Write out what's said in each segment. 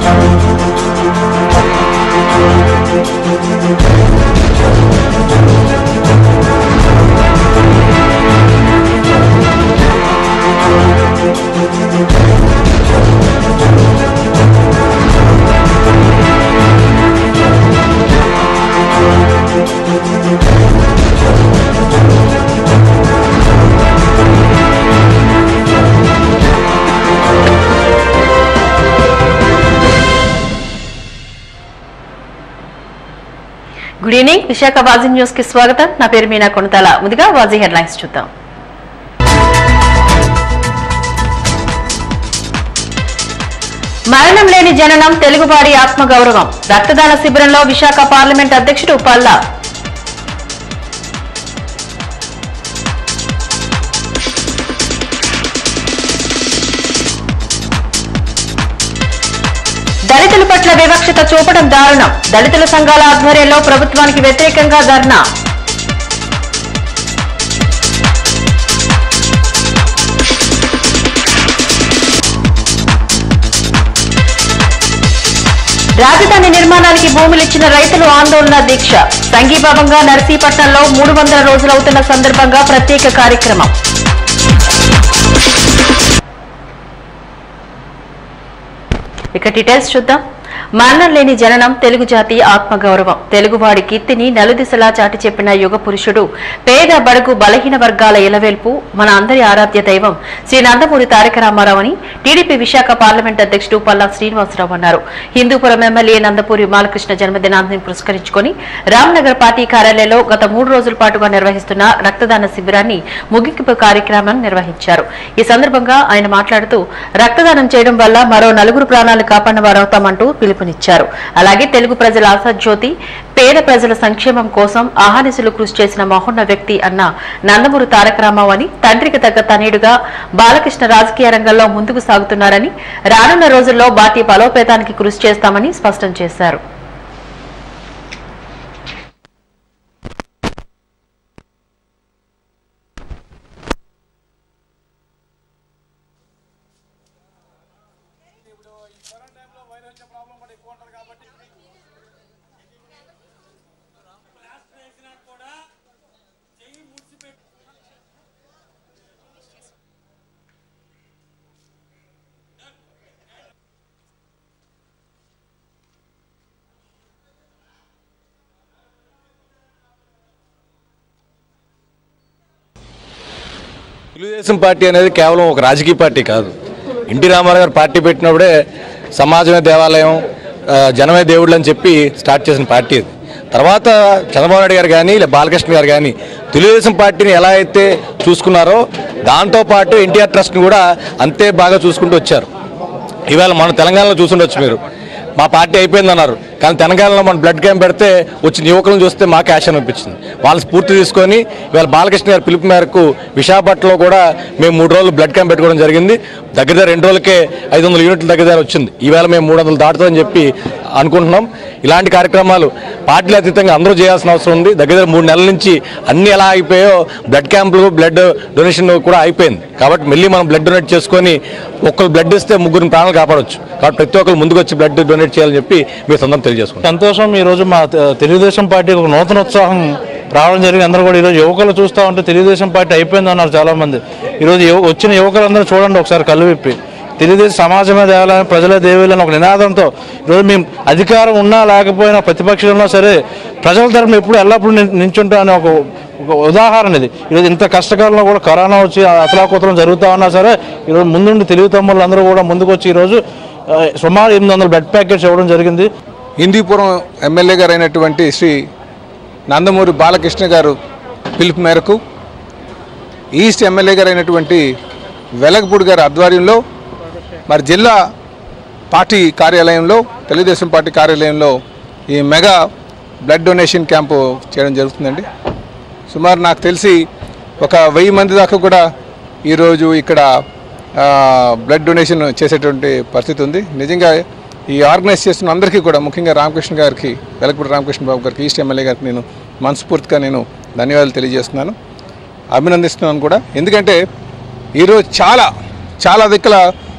Good evening Visakha Vaji news కి స్వాగతం నా పేరు మీనా కొనతాల ముందుగా వాజీ హెడ్లైన్స్ చూద్దాం మరణం లేని జననం తెలుగువారి ఆత్మగౌరవం రక్తదాన శిబిరంలో విశాఖ పార్లమెంట్ అధ్యక్షుడు పల్లా దళితుల పట్ల వివక్షత చూపడం దారుణం దళితుల సంఘాల ఆధ్వర్యంలో ప్రభుత్వానికి వ్యతిరేకంగా ధర్నా రాజధాని నిర్మాణానికి భూములిచ్చిన రైతులు ఆందోళన దీక్ష సంఘీభావంగా నర్సీపట్నంలో మూడు వందల రోజులవుతున్న సందర్భంగా ప్రత్యేక కార్యక్రమం ఇక డీటెయిల్స్ చూద్దాం మరణం లేని జననం తెలుగు జాతి ఆత్మగౌరవం తెలుగువాడి కీర్తిని నలుదిశలా చాటి చెప్పిన యుగ పురుషుడు పేద బడుగు బలహీన వర్గాల ఇలవేల్పు మన అందరి ఆరాధ్య దైవం శ్రీ నందమూరి తారక రామారావు అని టీడీపీ విశాఖ పార్లమెంట్ అధ్యక్షుడు పల్లా శ్రీనివాసరావు అన్నారు హిందూపురం ఎమ్మెల్యే నందపూరి బాలకృష్ణ జన్మదినాన్ని పురస్కరించుకొని రామ్నగర్ పార్టీ కార్యాలయంలో గత మూడు రోజుల పాటుగా నిర్వహిస్తున్న రక్తదాన శిబిరాన్ని ముగింపు కార్యక్రమాన్ని నిర్వహించారు ఈ సందర్భంగా ఆయన మాట్లాడుతూ రక్తదానం చేయడం వల్ల మరో నలుగురు ప్రాణాలు కాపాడిన వారవుతామంటూ పిలుపునిచ్చారు అలాగే తెలుగు ప్రజల ఆశాజ్యోతి పేద ప్రజల సంక్షేమం కోసం ఆహానిసులు కృషి చేసిన మహోన్న వ్యక్తి అన్న నందమూరి తారక రామారావు అని తండ్రికి తగ్గ తనయుడుగా బాలకృష్ణ రాజకీయ రంగంలో ముందుకు సాగుతున్నారని రానున్న రోజుల్లో పార్టీ బలోపేతానికి కృషి చేస్తామని స్పష్టం చేశారు తెలుగుదేశం పార్టీ అనేది కేవలం ఒక రాజకీయ పార్టీ కాదు ఎన్టీ రామారావు గారు పార్టీ పెట్టినప్పుడే సమాజమే దేవాలయం ఆ, జనమే దేవుళ్ళు అని చెప్పి స్టార్ట్ చేసిన పార్టీ అది తర్వాత చంద్రబాబు నాయుడు గారు కానీ లేదా బాలకృష్ణ గారు కానీ తెలుగుదేశం పార్టీని ఎలా అయితే చూసుకున్నారో దాంతోపాటు ఎన్టీఆర్ ట్రస్ట్ని కూడా అంతే బాగా చూసుకుంటూ వచ్చారు ఇవాళ మన తెలంగాణలో చూసుండొచ్చు మీరు మా పార్టీ అయిపోయింది అన్నారు కానీ తెలంగాణలో మనం బ్లడ్ క్యాంప్ పెడితే వచ్చిన యువకులను చూస్తే మాకు యాక్షన్ అనిపించింది వాళ్ళని స్ఫూర్తి తీసుకొని ఇవాళ బాలకృష్ణ గారి పిలుపు మేరకు విశాఖపట్నంలో కూడా మేము మూడు రోజులు బ్లడ్ క్యాంప్ పెట్టుకోవడం జరిగింది దగ్గర దగ్గర రెండు రోజులకే ఐదు వందల యూనిట్ల దగ్గర దగ్గర వచ్చింది ఈవేళ మేము మూడు వందలు దాటుతుందని చెప్పి అనుకుంటున్నాం ఇలాంటి కార్యక్రమాలు పార్టీలు అతీతంగా అందరూ చేయాల్సిన అవసరం ఉంది దగ్గర దగ్గర మూడు నెలల నుంచి అన్ని ఎలా అయిపోయాయో బ్లడ్ క్యాంపులు బ్లడ్ డొనేషన్ కూడా అయిపోయింది కాబట్టి మళ్ళీ మనం బ్లడ్ డొనేట్ చేసుకొని ఒక్కరు బ్లడ్ ఇస్తే ముగ్గురు ప్రాణాలు కాపాడొచ్చు కాబట్టి ప్రతి ఒక్కరు ముందుకు వచ్చి బ్లడ్ డొనేట్ చేయాలని చెప్పి మీ సొంతం తెలియజేసుకుంటాం సంతోషం ఈ రోజు మా తె- తెలుగుదేశం పార్టీ ఒక నూతన ఉత్సాహం రావడం జరిగింది అందరూ కూడా ఈరోజు యువకులు చూస్తూ ఉంటే తెలుగుదేశం పార్టీ అయిపోయింది అన్నారు చాలా మంది ఈరోజు యువ వచ్చిన యువకులందరూ చూడండి ఒకసారి కళ్ళు విప్పి తెలుగుదేశం సమాజమే దేవాలయం ప్రజలే దేవాలయం ఒక నినాదంతో ఈరోజు మేము అధికారం ఉన్నా లేకపోయినా ప్రతిపక్షంలో సరే ప్రజల తరపున ఎప్పుడు ఎల్లప్పుడూ నిం- నించుంటాం అనే ఒక ఒక ఉదాహరణ ఇది ఈరోజు ఇంత కష్టకాలంలో కూడా కరోనా వచ్చి అతలాకుతలం జరుగుతూ ఉన్నా సరే ఈరోజు ముందుండి తెలుగు తమ్ముళ్ళు అందరూ కూడా ముందుకు వచ్చి ఈరోజు ఆ, సుమారు ఎనిమిది వందల బెడ్ ప్యాకెట్స్ ఇవ్వడం జరిగింది హిందీపురం ఎమ్మెల్యే గారు అయినటువంటి శ్రీ నందమూరి బాలకృష్ణ గారు పిలుపు మేరకు ఈస్ట్ ఎమ్మెల్యే గారు అయినటువంటి వెలగపూడి గారి ఆధ్వర్యంలో మరి జిల్లా పార్టీ కార్యాలయంలో తెలుగుదేశం పార్టీ కార్యాలయంలో ఈ మెగా బ్లడ్ డొనేషన్ క్యాంపు చేయడం జరుగుతుందండి సుమారు నాకు తెలిసి ఒక వెయ్యి మంది దాకా కూడా ఈరోజు ఇక్కడ ఆ, బ్లడ్ డొనేషన్ చేసేటువంటి పరిస్థితి ఉంది నిజంగా ఈ ఆర్గనైజ్ చేస్తున్న అందరికీ కూడా ముఖ్యంగా రామకృష్ణ గారికి వెలకపూడి రామకృష్ణ బాబు గారికి ఈస్ట్ ఎమ్మెల్యే గారికి నేను మనస్ఫూర్తిగా నేను ధన్యవాదాలు తెలియజేస్తున్నాను అభినందిస్తున్నాను కూడా ఎందుకంటే ఈరోజు చాలా చాలా దిక్కుల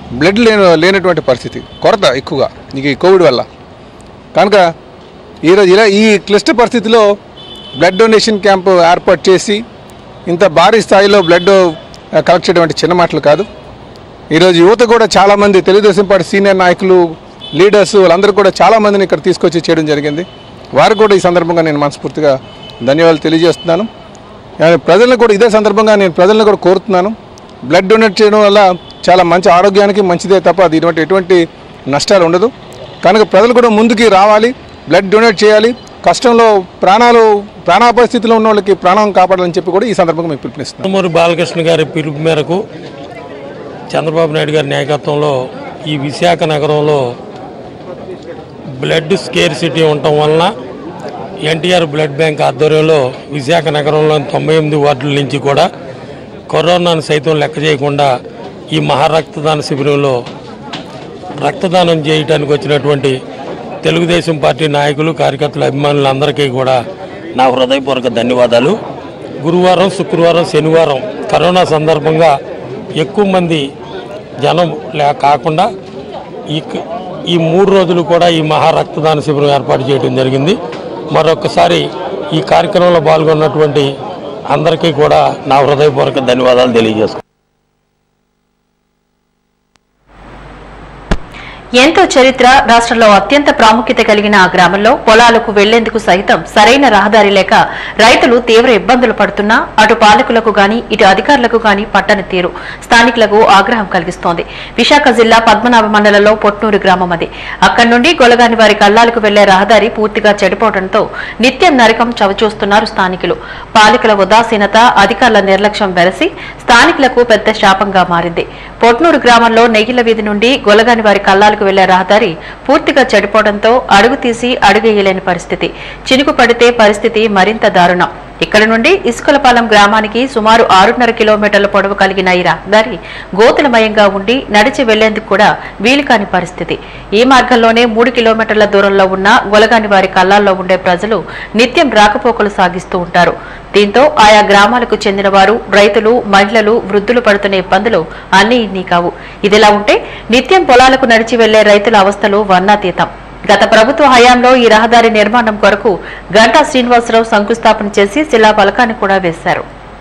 బ్లడ్ లేని లేనటువంటి పరిస్థితి కొరత ఎక్కువగా నీకు ఈ కోవిడ్ వల్ల కనుక ఈరోజు ఇలా ఈ క్లిష్ట పరిస్థితిలో బ్లడ్ డొనేషన్ క్యాంపు ఏర్పాటు చేసి ఇంత భారీ స్థాయిలో బ్లడ్ కలెక్ట్ చేయడం అంటే చిన్న మాటలు కాదు ఈరోజు యువత కూడా చాలామంది తెలుగుదేశం పార్టీ సీనియర్ నాయకులు లీడర్స్ వాళ్ళందరూ కూడా చాలామందిని ఇక్కడ తీసుకొచ్చి చేయడం జరిగింది వారికి కూడా ఈ సందర్భంగా నేను మనస్ఫూర్తిగా ధన్యవాదాలు తెలియజేస్తున్నాను నేను ప్రజలను కూడా ఇదే సందర్భంగా నేను ప్రజలను కూడా కోరుతున్నాను బ్లడ్ డొనేట్ చేయడం వల్ల చాలా మంచి ఆరోగ్యానికి మంచిదే తప్ప అది ఇటువంటి ఎటువంటి నష్టాలు ఉండదు కనుక ప్రజలు కూడా ముందుకి రావాలి బ్లడ్ డొనేట్ చేయాలి కష్టంలో ప్రాణాలు ప్రాణాపాయ స్థితిలో ఉన్న వాళ్ళకి ప్రాణం కాపాడాలని చెప్పి కూడా ఈ సందర్భంగా మీకు పిలుపునిస్తున్నాను నందమూరి బాలకృష్ణ గారి పిలుపు మేరకు చంద్రబాబు నాయుడు గారి నాయకత్వంలో ఈ విశాఖ నగరంలో బ్లడ్ స్కేర్ సిటీ ఉండటం వలన ఎన్టీఆర్ బ్లడ్ బ్యాంక్ ఆధ్వర్యంలో విశాఖ నగరంలోని తొంభై ఎనిమిది వార్డుల నుంచి కూడా కరోనాను సైతం లెక్క చేయకుండా ఈ మహారక్తదాన శిబిరంలో రక్తదానం చేయడానికి వచ్చినటువంటి తెలుగుదేశం పార్టీ నాయకులు కార్యకర్తలు అభిమానులందరికీ కూడా నా హృదయపూర్వక ధన్యవాదాలు గురువారం శుక్రవారం శనివారం కరోనా సందర్భంగా ఎక్కువ మంది జనం లే కాకుండా ఈ క- ఈ మూడు రోజులు కూడా ఈ మహా రక్తదాన శిబిరం ఏర్పాటు చేయడం జరిగింది మరొకసారి ఈ కార్యక్రమంలో పాల్గొన్నటువంటి అందరికీ కూడా నా హృదయపూర్వక ధన్యవాదాలు తెలియజేస్తున్నాను ఎంతో చరిత్ర రాష్ట్రంలో అత్యంత ప్రాముఖ్యత కలిగిన ఆ గ్రామంలో పొలాలకు వెళ్లేందుకు సైతం సరైన రహదారి లేక రైతులు తీవ్ర ఇబ్బందులు పడుతున్నా అటు పాలకులకు గాని ఇటు అధికారులకు గాని పట్టని తీరు స్థానికులకు ఆగ్రహం కలిగిస్తోంది విశాఖ జిల్లా పద్మనాభ మండలంలో పొట్నూరు గ్రామం అది అక్కడి నుండి గొలగాని వారి కల్లాలకు వెళ్లే రహదారి పూర్తిగా చెడిపోవడంతో నిత్యం నరకం చవిచూస్తున్నారు స్థానికులు పాలకుల ఉదాసీనత అధికారుల నిర్లక్ష్యం వెరసి స్థానికులకు పెద్ద శాపంగా మారింది పొట్నూరు గ్రామంలో నెయ్యిల వీధి నుండి గొలగాని వారి కల్లాలకు వెళ్లే రహదారి పూర్తిగా చెడిపోవడంతో అడుగు తీసి అడుగేయలేని పరిస్థితి చినుకు పడితే పరిస్థితి మరింత దారుణం ఇక్కడ నుండి ఇసుకలపాలెం గ్రామానికి సుమారు ఆరున్నర కిలోమీటర్ల పొడవు కలిగిన ఈ రహదారి గోతులమయంగా ఉండి నడిచి వెళ్లేందుకు కూడా వీలు కాని పరిస్థితి ఈ మార్గంలోనే మూడు కిలోమీటర్ల దూరంలో ఉన్న గొలగాని వారి కల్లాల్లో ఉండే ప్రజలు నిత్యం రాకపోకలు సాగిస్తూ ఉంటారు దీంతో ఆయా గ్రామాలకు చెందిన వారు రైతులు మహిళలు వృద్ధులు పడుతున్న ఇబ్బందులు అన్ని ఇన్ని కావు ఇదిలా ఉంటే నిత్యం పొలాలకు నడిచి వెళ్లే రైతుల అవస్థలు వర్ణాతీతం గత ప్రభుత్వ హయాంలో ఈ రహదారి నిర్మాణం కొరకు గంటా శ్రీనివాసరావు శంకుస్థాపన చేసి శిలా ఫలకాన్ని కూడా వేశారు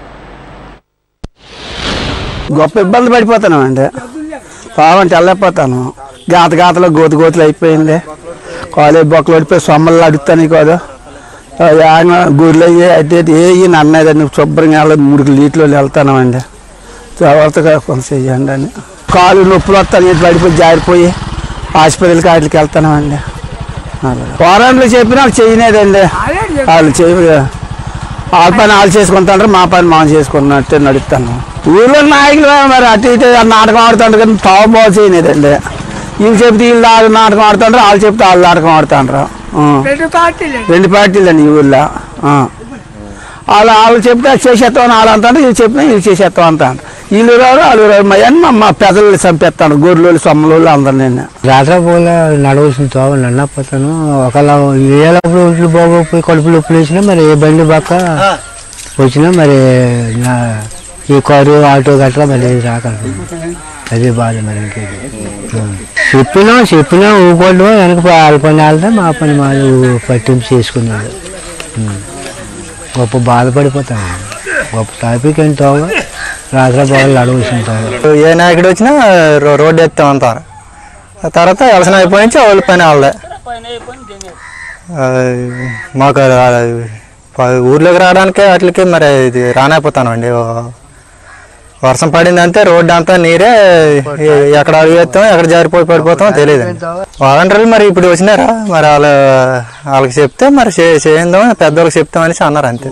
గొప్ప ఇబ్బంది పడిపోతున్నాం అండి పావంటే వెళ్ళకపోతాను గాత గాతలో గోతు గోతులు అయిపోయింది కాలేజ్ బొక్కలు పడిపోయి సొమ్మలు అడుగుతాను కాదు గుడిలో అయ్యి అయితే ఏ అన్నదండి శుభ్రంగా వెళ్ళదు మూడు లీటర్లు వెళ్తానండి జాగ్రత్తగా కొంత చెయ్యండి అని కాలు నొప్పులు వస్తాను ఇటు పడిపోయి జారిపోయి ఆసుపత్రికి వాటికి వెళ్తానండి పోరాంట్లో చెప్పినా వాళ్ళు చేయలేదండి వాళ్ళు చేయ వాళ్ళ పని వాళ్ళు చేసుకుంటారు మా పని మనం చేసుకున్నట్టు నడుస్తాను ఊళ్ళో నాయకులు మరి అటు ఇటు నాటకం ఆడుతుంటారు కానీ తావబాగు చేయలేదండి వీళ్ళు చెప్తే వీళ్ళు ఆడు నాటకం ఆడుతుంటారు వాళ్ళు చెప్తే వాళ్ళు నాటకం ఆడుతుంటారు ఆ. రెండు పార్టీలు అండి ఈ ఊళ్ళో ఆ. వాళ్ళు వాళ్ళు చెప్తే అది చేసేస్తామని వాళ్ళు అంటారు వీళ్ళు చెప్పినా వీళ్ళు చేసేస్తాం అంటారు వీళ్ళు రారు వాళ్ళు రారు మా అన్ని మా- మా పెద్దలు చంపేస్తాను గొర్రెలు సొమ్మలు అందరు నేను రాత్రి పూల నడవలసిన తోవ నన్నపోతాను ఒకవేళ ఏలప్పుడు ఒంట్లు బాగోపోయి కడుపులో ఉప్పులు వేసినా మరి ఏ బండి పక్క వచ్చినా మరి నా ఈ కారు ఆటో గట్రా మరి రాగలరు అదే బాధ మరి ఇంకేది చెప్పినా చెప్పినా ఊకోవడం వెనక వాళ్ళ పని వాళ్ళతో మా పని మాది పట్టింపు చేసుకున్నాడు ఉం. గొప్ప బాధపడిపోతాను గొప్ప టాపిక్ ఏంటో రాత్రి బాగా నడవలసిన తోవ ఏ నాయకుడు వచ్చినా రో- రోడ్డు ఎత్తాం అంటారు ఆ తర్వాత వ్యవసాయం అయిపోయి నుంచి వాళ్ళ పని వాళ్ళే ఆ, మాకు ఆ, ప- ఊర్లోకి రావడానికి వాటికి మరి ఇది రానైపోతానండి ఓ- వర్షం పడిందంటే రోడ్డు అంతా నీరే ఎ- ఎక్కడ అడుగు వేస్తాం ఎక్కడ జారిపోయి పడిపోతామో తెలియదు వాలంటీర్లు మరి ఇప్పుడు వచ్చినారా మరి వాళ్ళు వాళ్ళకి చెప్తే మరి చే- చేయిందాం పెద్దవాళ్ళకి చెప్తామనేసి అన్నారు అంతే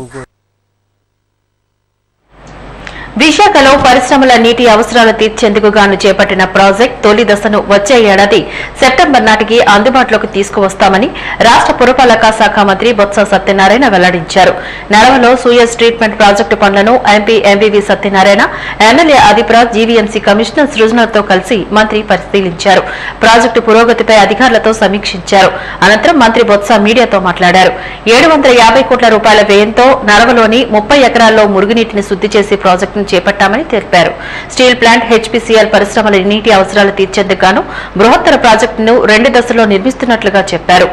విశాఖలో పరిశ్రమల నీటి అవసరాలు తీర్చేందుకు గాను చేపట్టిన ప్రాజెక్ట్ తొలి దశను వచ్చే ఏడాది సెప్టెంబర్ నాటికి అందుబాటులోకి తీసుకువస్తామని రాష్ట పురపాలక శాఖ మంత్రి బొత్స సత్యనారాయణ వెల్లడించారు నడవలో సూయస్ ట్రీట్మెంట్ ప్రాజెక్టు పనులను MP MVV Satyanarayana MLA Adipraj GVMC commissioner సృజనతో కలిసి మంత్రి పరిశీలించారు ప్రాజెక్టు పురోగతిపై అధికారులతో సమీక్షించారు అనంతరం మంత్రి బొత్స మీడియాతో మాట్లాడారు ఏడు వందల యాభై కోట్ల రూపాయల వ్యయంతో నరవలోని ముప్పై ఎకరాల్లో మురుగునీటిని శుద్ది చేసే ప్రాజెక్టును ప్రాజెక్టులను చేపట్టామని తెలిపారు స్టీల్ ప్లాంట్ హెచ్పీసీఎల్ పరిశ్రమల నీటి అవసరాలు తీర్చేందుకు గాను బృహత్తర ప్రాజెక్టును రెండు దశల్లో నిర్మిస్తున్నట్లుగా చెప్పారు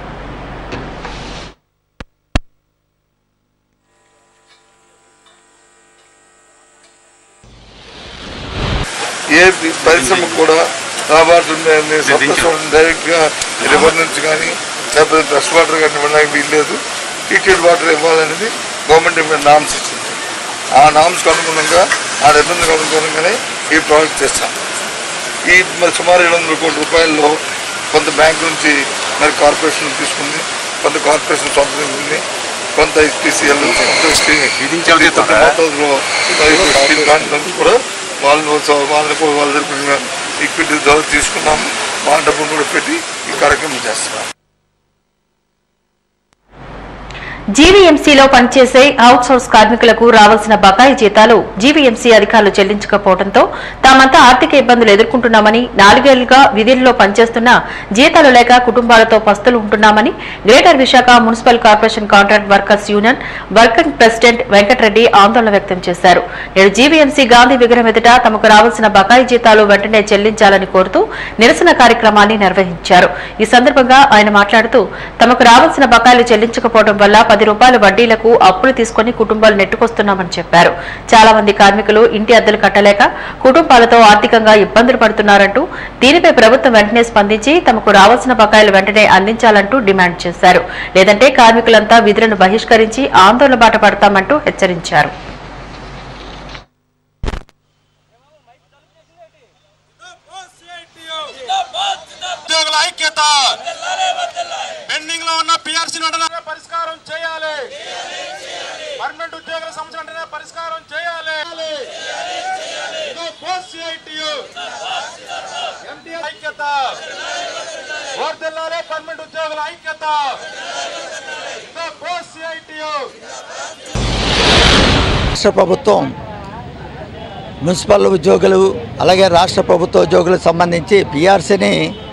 ఏ పరిశ్రమ కూడా రాబడుతుండే సప్లై డైరెక్ట్గా రివర్ నుంచి కానీ లేకపోతే ఫ్రెష్ వాటర్ కానీ ఇవ్వడానికి వీల్లేదు ట్రీటెడ్ వాటర్ ఇవ్వాలనేది గవర్నమెంట్ ఇవ్వడం నామ్స్ ఇచ్చింది ఆ నామ్స్కి అనుగుణంగా ఆ నిబంధనకు అనుగుణంగానే ఈ ప్రాజెక్ట్ చేస్తాం ఈ మరి సుమారు ఏడు వందల కోట్ల రూపాయల్లో కొంత బ్యాంక్ నుంచి మరి కార్పొరేషన్ తీసుకుంది కొంత కార్పొరేషన్ సొంతం ఉంది కొంత ఎస్పీసీఎల్ నుంచి కొంత స్టీల్ కొంత మోతాదులో మరి స్టీల్ ప్లాంట్ నుంచి కూడా వాళ్ళని వాళ్ళని కూడా వాళ్ళ దగ్గర ఈక్విటీ ద్వారా తీసుకున్నాము వాళ్ళ డబ్బులు కూడా పెట్టి ఈ కార్యక్రమం చేస్తున్నాం జీవీఎంసీలో పనిచేసే అవుట్ సోర్స్ కార్మికులకు రావాల్సిన బకాయి జీతాలు జీవీఎంసీ అధికారులు చెల్లించకపోవడంతో తామంతా ఆర్థిక ఇబ్బందులు ఎదుర్కొంటున్నామని నాలుగేళ్లుగా విధుల్లో పనిచేస్తున్న జీతాలు లేక కుటుంబాలతో పస్తులు ఉంటున్నామని greater Visakha municipal corporation contract workers union working president Venkatareddy ఆందోళన వ్యక్తం చేశారు నేడు జీవీఎంసీ గాంధీ విగ్రహం ఎదుట తమకు రావాల్సిన బకాయి జీతాలు వెంటనే చెల్లించాలని కోరుతూ నిరసన కార్యక్రమాన్ని నిర్వహించారు ఈ సందర్భంగా ఆయన మాట్లాడుతూ తమకు రావాల్సిన బకాయిలు చెల్లించకపోవడం వల్ల పది రూపాయల వడ్డీలకు అప్పులు తీసుకుని కుటుంబాలు నెట్టుకొస్తున్నామని చెప్పారు చాలా మంది కార్మికులు ఇంటి అద్దెలు కట్టలేక కుటుంబాలతో ఆర్థికంగా ఇబ్బందులు పడుతున్నారంటూ దీనిపై ప్రభుత్వం వెంటనే స్పందించి తమకు రావాల్సిన బకాయిలు వెంటనే అందించాలంటూ డిమాండ్ చేశారు లేదంటే కార్మికులంతా విధులను బహిష్కరించి ఆందోళన బాట పడతామంటూ హెచ్చరించారు ఉద్యోగుల ఐక్యత పెండింగ్ లో ఉన్న పిఆర్సీ వెంటనే పరిష్కారం చేయాలి పర్మనెంట్ ఉద్యోగుల సమస్య వెంటనే పరిష్కారం చేయాలి ఇదో పోస్ట్ సిఐటియు ఎంటీ ఐక్యత వర్దిల్లాలే పర్మనెంట్ ఉద్యోగుల ఐక్యత ఇదో పోస్ట్ సిఐటియు రాష్ట్ర ప్రభుత్వం మున్సిపల్ ఉద్యోగులు అలాగే రాష్ట్ర ప్రభుత్వ ఉద్యోగులకు సంబంధించి పిఆర్సీని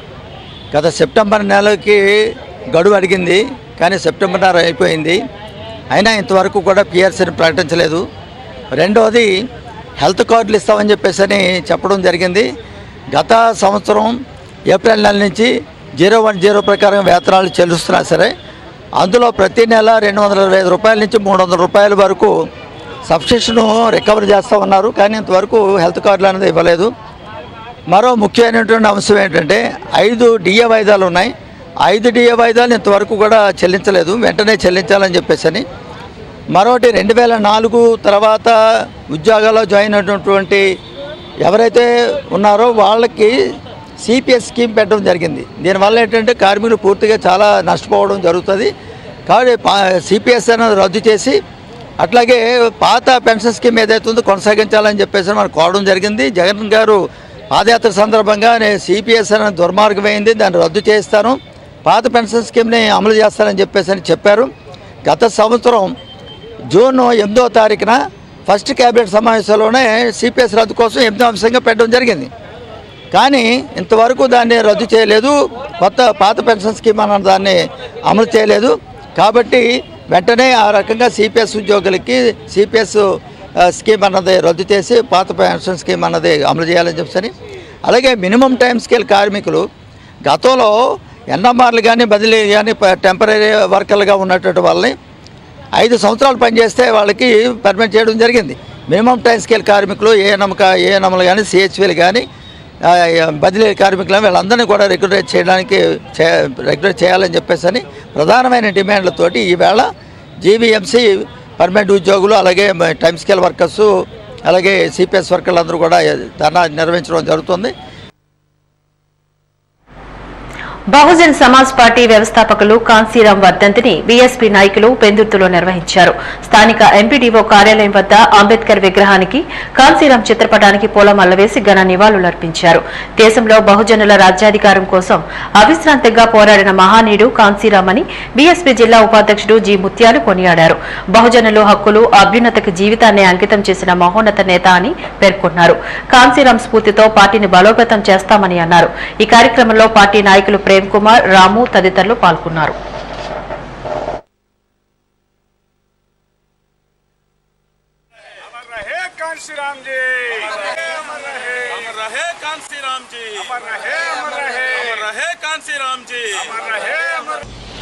గత సెప్టెంబర్ నెలకి గడువు అడిగింది కానీ సెప్టెంబర్ నెల అయిపోయింది అయినా ఇంతవరకు కూడా పిఆర్సీని ప్రకటించలేదు రెండవది హెల్త్ కార్డులు ఇస్తామని చెప్పేసి అని చెప్పడం జరిగింది గత సంవత్సరం ఏప్రిల్ నెల నుంచి జీరో వన్ జీరో ప్రకారం వేతనాలు చెల్లిస్తున్నా సరే అందులో ప్రతి నెల రెండు వందల ఇరవై ఐదు రూపాయల నుంచి మూడు వందల రూపాయల వరకు సబ్స్క్రిప్షన్ రికవర్ చేస్తూ ఉన్నారు కానీ ఇంతవరకు హెల్త్ కార్డులు అనేది ఇవ్వలేదు మరో ముఖ్యమైనటువంటి అంశం ఏంటంటే ఐదు డిఏ వాయిదాలు ఉన్నాయి ఐదు డిఏ వాయిదాలు ఇంతవరకు కూడా చెల్లించలేదు వెంటనే చెల్లించాలని చెప్పేసి అని మరొకటి రెండు వేల నాలుగు తర్వాత ఉద్యోగాల్లో జాయిన్ అయినటువంటి ఎవరైతే ఉన్నారో వాళ్ళకి సిపిఎస్ స్కీమ్ పెట్టడం జరిగింది దీనివల్ల ఏంటంటే కార్మికులు పూర్తిగా చాలా నష్టపోవడం జరుగుతుంది కాబట్టి సిపిఎస్ అనేది రద్దు చేసి అట్లాగే పాత పెన్షన్ స్కీమ్ ఏదైతే ఉందో కొనసాగించాలని చెప్పేసి మనకు కోరడం జరిగింది జగన్ గారు పాదయాత్ర సందర్భంగా నేను సిపిఎస్ అనే దుర్మార్గమైంది దాన్ని రద్దు చేస్తాను పాత పెన్షన్ స్కీమ్ని అమలు చేస్తానని చెప్పేసి అని చెప్పారు గత సంవత్సరం జూన్ ఎనిమిదో తారీఖున ఫస్ట్ క్యాబినెట్ సమావేశంలోనే సిపిఎస్ రద్దు కోసం ఎనిమిదో అంశంగా పెట్టడం జరిగింది కానీ ఇంతవరకు దాన్ని రద్దు చేయలేదు కొత్త పాత పెన్షన్ స్కీమ్ అన్న దాన్ని అమలు చేయలేదు కాబట్టి వెంటనే ఆ రకంగా సిపిఎస్ ఉద్యోగులకి సిపిఎస్ స్కీమ్ అన్నది రద్దు చేసి పాత పెన్షన్ స్కీమ్ అన్నది అమలు చేయాలని చెప్పని అలాగే మినిమం టైం స్కేల్ కార్మికులు గతంలో ఎన్ఎంఆర్లు కానీ బదిలీ కానీ టెంపరీ వర్కర్లుగా ఉన్నటువంటి వాళ్ళని ఐదు సంవత్సరాలు పనిచేస్తే వాళ్ళకి పర్మిట్ చేయడం జరిగింది మినిమం టైం స్కేల్ కార్మికులు ఏఎన్ఎంక ఏఎన్ఎంలు కానీ సిహెచ్వీలు కానీ ఆ, బదిలీ కార్మికులు వీళ్ళందరినీ కూడా రెగ్యులేట్ చేయడానికి చే రెగ్యులేట్ చేయాలని చెప్పేసి అని ప్రధానమైన డిమాండ్లతోటి ఈవేళ జీవీఎంసీ పర్మనెంట్ ఉద్యోగులు అలాగే మ- టైం స్కేల్ వర్కర్సు అలాగే సిపిఎస్ వర్కర్లు అందరూ కూడా ధర్నా నిర్వహించడం జరుగుతుంది బహుజన్ సమాజ్ పార్టీ వ్యవస్థాపకులు కాన్సీరాం వర్ధంతిని బీఎస్పీ నాయకులు పెందుర్తిలో నిర్వహించారు స్థానిక ఎంపీడీఓ కార్యాలయం వద్ద అంబేద్కర్ విగ్రహానికి కాన్సీరాం చిత్రపటానికి పూలమాల వేసి ఘన నివాళులర్పించారు దేశంలో బహుజనుల రాజ్యాధికారం కోసం అవిశ్రాంతంగా పోరాడిన మహానీయుడు కాన్సీరాం అని బీఎస్పీ జిల్లా ఉపాధ్యక్షుడు జి ముత్యాలు కొనియాడారు బహుజనులు హక్కులు అభ్యున్నతకు జీవితాన్ని అంకితం చేసిన మహోన్నత నేత అని పేర్కొన్నారు కాన్సీరాం స్ఫూర్తితో పార్టీని బలోపేతం చేస్తామని అన్నారు ఈ కార్యక్రమంలో పార్టీ నాయకులు ప్రేమ్ కుమార్ రాము తదితరులు పాల్గొన్నారు హే కాన్సీరామ్ जी अमर रहे कांसी राम जी अमर रहे अमर रहे अमर रहे कांसी राम जी अमर रहे अमर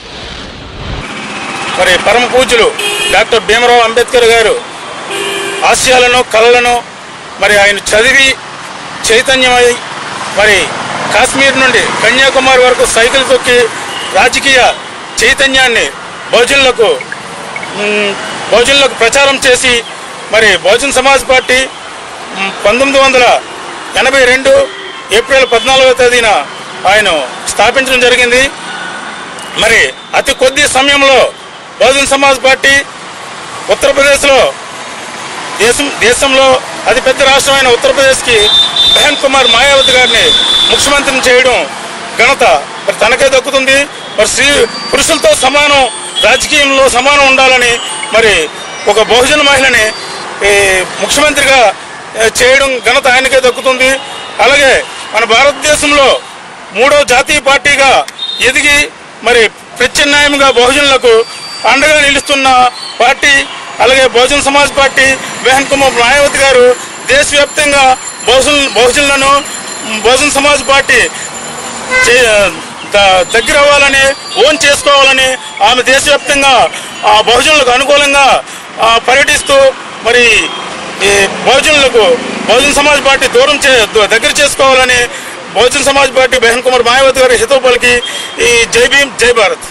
మరి పరమ పూజ్యులు డాక్టర్ భీమరావు అంబేద్కర్ గారు ఆశయాలను కళలను మరి ఆయన చదివి చైతన్యమై మరి కాశ్మీర్ నుండి కన్యాకుమారి వరకు సైకిల్ తొక్కి రాజకీయ చైతన్యాన్ని బహుజనులకు మ్, బహుజనులకు ప్రచారం చేసి మరి బహుజన్ సమాజ్ పార్టీ మ్, పంతొమ్మిది వందల ఎనభై రెండు ఏప్రిల్ పద్నాలుగవ తేదీన ఆయన స్థాపించడం జరిగింది మరి అతి కొద్ది సమయంలో బహుజన్ సమాజ్ పార్టీ ఉత్తరప్రదేశ్లో దేశం దేశంలో అతిపెద్ద రాష్ట్రమైన ఉత్తరప్రదేశ్కి బెహన్ కుమార్ మాయావతి గారిని ముఖ్యమంత్రిని చేయడం ఘనత మరి తనకే దక్కుతుంది మరి స్త్రీ పురుషులతో సమానం రాజకీయంలో సమానం ఉండాలని మరి ఒక బహుజన మహిళని ఈ, ముఖ్యమంత్రిగా ఏ, చేయడం ఘనత ఆయనకే దక్కుతుంది అలాగే మన భారతదేశంలో మూడో జాతీయ పార్టీగా ఎదిగి మరి ప్రత్యామ్నాయంగా బహుజనులకు అండగా నిలుస్తున్న పార్టీ అలాగే బహుజన్ సమాజ్ పార్టీ బెహన్ కుమార్ మాయావతి గారు దేశవ్యాప్తంగా బహుజన్ బహుజనులను బహుజన్ సమాజ్ పార్టీ చే- ద- దగ్గర అవ్వాలని ఓన్ చేసుకోవాలని ఆమె దేశవ్యాప్తంగా ఆ బహుజనులకు అనుకూలంగా ఆ, పర్యటిస్తూ మరి ఈ బహుజనులకు బహుజన్ సమాజ్ పార్టీ దూరం చే ద- దగ్గర చేసుకోవాలని బహుజన్ సమాజ్ పార్టీ బెహన్ కుమార్ మాయావతి గారి హితవు పలికి ఈ జై భీమ్ జై భారత్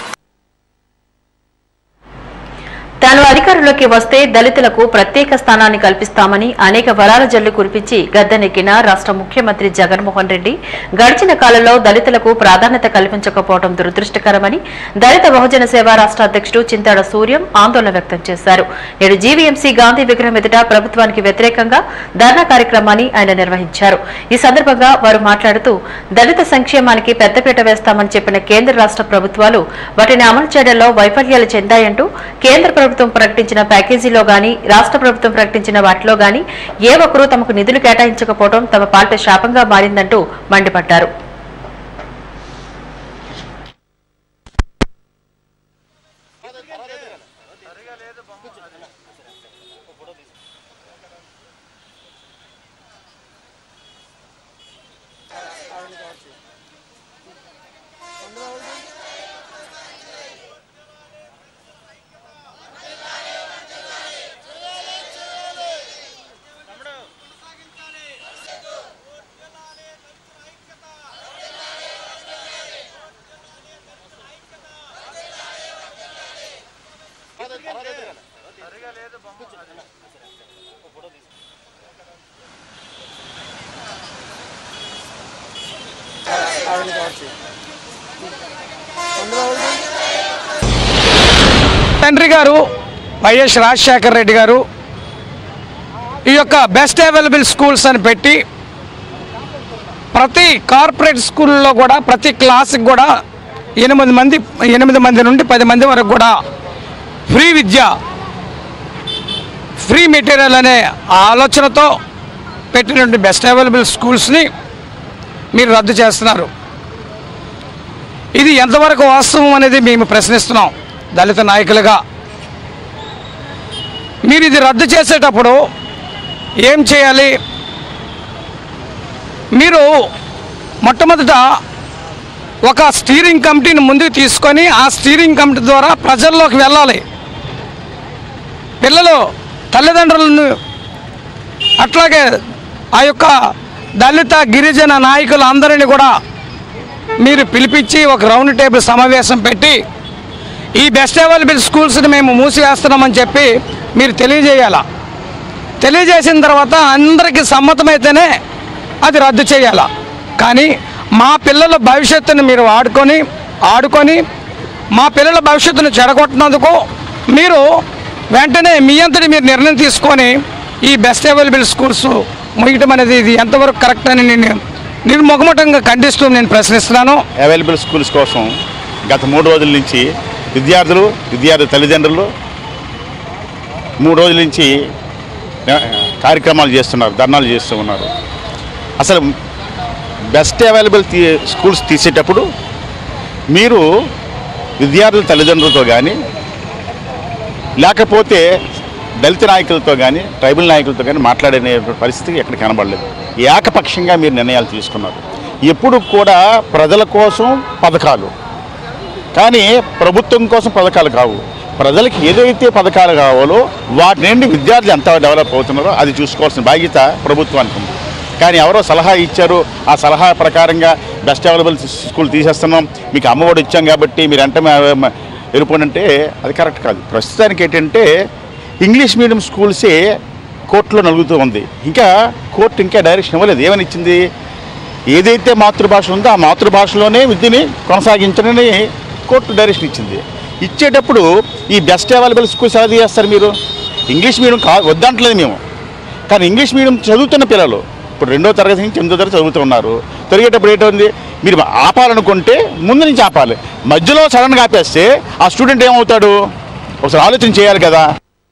తాను అధికారంలోకి వస్తే దళితులకు ప్రత్యేక స్థానాన్ని కల్పిస్తామని అనేక వరాల జల్లు కురిపించి గద్దెనెక్కిన రాష్ట్ర ముఖ్యమంత్రి జగన్మోహన్ రెడ్డి గడిచిన కాలంలో దళితులకు ప్రాధాన్యత కల్పించకపోవడం దురదృష్టకరమని దళిత బహుజన సేవా రాష్ట్ర అధ్యక్షుడు చింతాడ సూర్యం ఆందోళన వ్యక్తం చేశారు నేడు జీవీఎంసీ గాంధీ విగ్రహం ఎదుట ప్రభుత్వానికి వ్యతిరేకంగా ధర్నా కార్యక్రమాన్ని ఆయన నిర్వహించారు ఈ సందర్భంగా వారు మాట్లాడుతూ దళిత సంక్షేమానికి పెద్దపీట వేస్తామని చెప్పిన కేంద్ర రాష్ట్ర ప్రభుత్వాలు వాటిని అమలు చేయడంలో వైఫల్యాలు చెందాయంటూ కేంద్ర ప్రభుత్వం ప్రకటించిన ప్యాకేజీలో గాని రాష్ట్ర ప్రభుత్వం ప్రకటించిన వాటిలో గాని ఏ ఒక్కరూ తమకు నిధులు కేటాయించకపోవడం తమ పాలిట శాపంగా మారిందంటూ మండిపడ్డారు తండ్రి గారు వైఎస్ రాజశేఖర రెడ్డి గారు ఈ యొక్క బెస్ట్ అవైలబుల్ స్కూల్స్ అని పెట్టి ప్రతి కార్పొరేట్ స్కూల్లో కూడా ప్రతి క్లాస్కి కూడా ఎనిమిది మంది ఎనిమిది మంది నుండి పది మంది వరకు కూడా ఫ్రీ విద్య ఫ్రీ మెటీరియల్ అనే ఆలోచనతో పెట్టినటువంటి బెస్ట్ అవైలబుల్ స్కూల్స్ని మీరు రద్దు చేస్తున్నారు ఇది ఎంతవరకు వాస్తవం అనేది మేము ప్రశ్నిస్తున్నాం దళిత నాయకులుగా మీరు ఇది రద్దు చేసేటప్పుడు ఏం చేయాలి మీరు మొట్టమొదట ఒక స్టీరింగ్ కమిటీని ముందుకు తీసుకొని ఆ స్టీరింగ్ కమిటీ ద్వారా ప్రజల్లోకి వెళ్ళాలి పిల్లలు తల్లిదండ్రులను అట్లాగే ఆ యొక్క దళిత గిరిజన నాయకులు అందరినీ కూడా మీరు పిలిపించి ఒక రౌండ్ టేబుల్ సమావేశం పెట్టి ఈ బెస్ట్ అవైలబుల్ స్కూల్స్ని మేము మూసివేస్తున్నామని చెప్పి మీరు తెలియజేయాలా తెలియజేసిన తర్వాత అందరికీ సమ్మతమైతేనే అది రద్దు చేయాలా కానీ మా పిల్లల భవిష్యత్తును మీరు ఆడుకొని ఆడుకొని మా పిల్లల భవిష్యత్తును చెడగొట్టినందుకు మీరు వెంటనే మీ అంతటి మీరు నిర్ణయం తీసుకొని ఈ బెస్ట్ అవైలబుల్ స్కూల్స్ ముగియటం అనేది ఇది ఎంతవరకు కరెక్ట్ అని నేను నిర్ముఖమటంగా ఖండిస్తూ నేను ప్రశ్నిస్తున్నాను అవైలబుల్ స్కూల్స్ కోసం గత మూడు రోజుల నుంచి విద్యార్థులు విద్యార్థి తల్లిదండ్రులు మూడు రోజుల నుంచి ఆ, కార్యక్రమాలు చేస్తున్నారు ధర్నాలు చేస్తూ ఉన్నారు అసలు బెస్ట్ అవైలబుల్ తీ స్కూల్స్ తీసేటప్పుడు మీరు విద్యార్థుల తల్లిదండ్రులతో కానీ లేకపోతే దళిత నాయకులతో కానీ ట్రైబల్ నాయకులతో కానీ మాట్లాడే పరిస్థితి ఎక్కడ కనబడలేదు ఏకపక్షంగా మీరు నిర్ణయాలు తీసుకున్నారు ఎప్పుడు కూడా ప్రజల కోసం పథకాలు కానీ ప్రభుత్వం కోసం పథకాలు కావు ప్రజలకు ఏదైతే పథకాలు కావాలో వాటి నుండి విద్యార్థులు ఎంత డెవలప్ అవుతున్నారో అది చూసుకోవాల్సిన బాధ్యత ప్రభుత్వానికి ఉంది కానీ ఎవరో సలహా ఇచ్చారు ఆ సలహా ప్రకారంగా బెస్ట్ అవైలబుల్ స్కూల్ తీసేస్తున్నాం మీకు అమ్మఒడి ఇచ్చాం కాబట్టి మీరు అంటే వెళ్ళిపోనంటే అది కరెక్ట్ కాదు ప్రస్తుతానికి ఏంటంటే ఇంగ్లీష్ మీడియం స్కూల్సే కోర్టులో నలుగుతూ ఉంది ఇంకా కోర్టు ఇంకా డైరెక్షన్ ఇవ్వలేదు ఏమని ఇచ్చింది ఏదైతే మాతృభాష ఉందో ఆ మాతృభాషలోనే విద్యని కొనసాగించడని కోర్టు డైరెక్షన్ ఇచ్చింది ఇచ్చేటప్పుడు ఈ బెస్ట్ అవైలబుల్ స్కూల్స్ ఎలా చేస్తారు మీరు ఇంగ్లీష్ మీడియం కా వద్దంటలేదు మేము కానీ ఇంగ్లీష్ మీడియం చదువుతున్న పిల్లలు ఇప్పుడు రెండో తరగతి నుంచి ఎనిమిదో తరగతి చదువుతున్నారు తిరిగేటప్పుడు ఏంటంది మీరు ఆపాలనుకుంటే ముందు నుంచి ఆపాలి మధ్యలో సడన్గా ఆపేస్తే ఆ స్టూడెంట్ ఏమవుతాడు ఒకసారి ఆలోచన చేయాలి కదా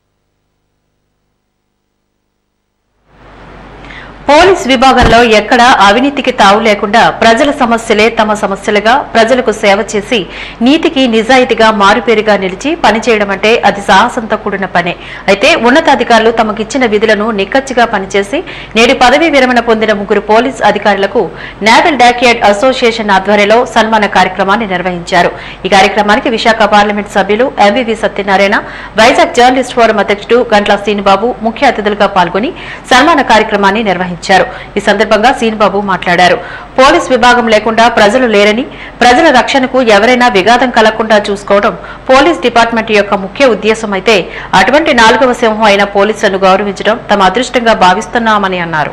పోలీస్ విభాగంలో ఎక్కడా అవినీతికి తావు లేకుండా ప్రజల సమస్యలే తమ సమస్యలుగా ప్రజలకు సేవ చేసి నీతికి నిజాయితీగా మారుపేరుగా నిలిచి పనిచేయడం అంటే అది సాహసంతో కూడిన పనే అయితే ఉన్నతాధికారులు తమకిచ్చిన విధులను నిక్కచ్చిగా పనిచేసి నేడు పదవీ విరమణ పొందిన ముగ్గురు పోలీస్ అధికారులకు నేవల్ డాక్యార్డ్ అసోసియేషన్ ఆధ్వర్యంలో సన్మాన కార్యక్రమాన్ని నిర్వహించారు ఈ కార్యక్రమానికి విశాఖ పార్లమెంట్ సభ్యులు MVV Satyanarayana Vizag journalist forum అధ్యక్షుడు గంట్ల శ్రీనిబాబు ముఖ్య అతిథులుగా పాల్గొని సన్మాన కార్యక్రమాన్ని నిర్వహించారు ఈ సందర్భంగా శ్రీనిబాబు మాట్లాడారు పోలీస్ విభాగం లేకుండా ప్రజలు లేరని ప్రజల రక్షణకు ఎవరైనా విఘాతం కలగకుండా చూసుకోవడం పోలీస్ డిపార్ట్మెంట్ యొక్క ముఖ్య ఉద్దేశం అయితే అటువంటి నాలుగవ సింహం అయిన పోలీసులను గౌరవించడం తమ అదృష్టంగా భావిస్తున్నామని అన్నారు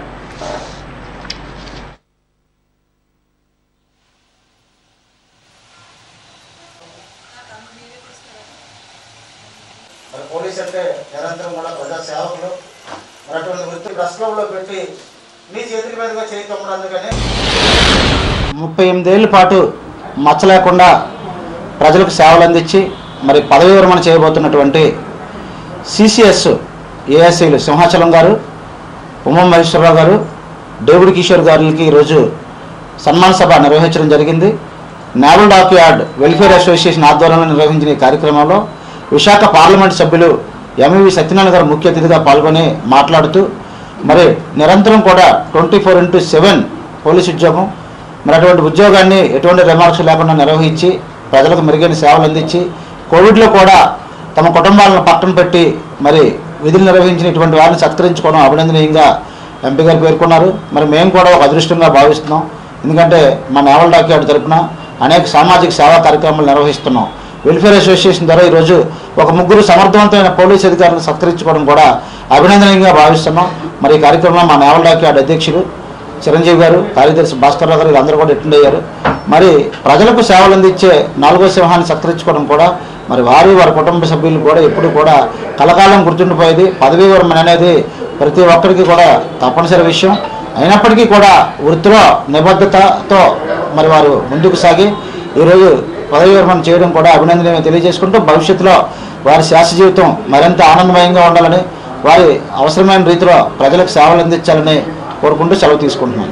మరి పోలీస్ అంటే నిరంతరం కూడా ప్రజా సేవకులు మరి అటువంటి వృత్తి ప్రెస్ క్లబ్లో పెట్టి మీ చేతుల మీదుగా చేయి తమ్ముడు అందుకని ముప్పై ఎనిమిదేళ్ల పాటు మచ్చ లేకుండా ప్రజలకు సేవలు అందించి మరి పదవి విరమణ చేయబోతున్నటువంటి సిసిఎస్ ఏఎస్ఐలు సింహాచలం గారు ఉమా మహేశ్వరరావు గారు డేవిడ్ కిషోర్ గారికి ఈరోజు సన్మాన సభ నిర్వహించడం జరిగింది naval dock yard welfare association ఆధ్వర్యంలో నిర్వహించిన ఈ కార్యక్రమంలో విశాఖ పార్లమెంట్ సభ్యులు ఎంవి సత్యనారాయణ గారు ముఖ్య అతిథిగా పాల్గొని మాట్లాడుతూ మరి నిరంతరం కూడా twenty four into seven police ఉద్యోగం మరి అటువంటి ఉద్యోగాన్ని ఎటువంటి రిమార్క్స్ లేకుండా నిర్వహించి ప్రజలకు మెరుగైన సేవలు అందించి కోవిడ్లో కూడా తమ కుటుంబాలను పక్కన పెట్టి మరి విధులు నిర్వహించిన ఇటువంటి వారిని సత్కరించుకోవడం అభినందనీయంగా ఎంపీ గారు పేర్కొన్నారు మరి మేము కూడా ఒక అదృష్టంగా భావిస్తున్నాం ఎందుకంటే మా నేవల్ డాక్యార్డ్ తరపున అనేక సామాజిక సేవా కార్యక్రమాలు నిర్వహిస్తున్నాం వెల్ఫేర్ అసోసియేషన్ ద్వారా ఈరోజు ఒక ముగ్గురు సమర్థవంతమైన పోలీస్ అధికారులను సత్కరించుకోవడం కూడా అభినందనీయంగా భావిస్తున్నాం మరి ఈ కార్యక్రమంలో మా నేవల్ డాక్యార్డ్ అధ్యక్షుడు చిరంజీవి గారు కార్యదర్శి భాస్కర్రావు గారు వీళ్ళందరూ కూడా అటెండ్ అయ్యారు మరి ప్రజలకు సేవలు అందించే నాలుగో సింహాన్ని సత్కరించుకోవడం కూడా మరి వారు వారి కుటుంబ సభ్యులు కూడా ఎప్పుడు కూడా కలకాలం గుర్తుండిపోయేది పదవీ విరమణ అనేది ప్రతి ఒక్కరికి కూడా తప్పనిసరి విషయం అయినప్పటికీ కూడా వృత్తిలో నిబద్ధతతో మరి వారు ముందుకు సాగి ఈరోజు పదవీ విరమణ చేయడం కూడా అభినందనీయం తెలియజేసుకుంటూ భవిష్యత్తులో వారి శాస జీవితం మరింత ఆనందమయంగా ఉండాలని వారి అవసరమైన రీతిలో ప్రజలకు సేవలు అందించాలని కోరుకుంటూ సెలవు తీసుకుంటున్నాను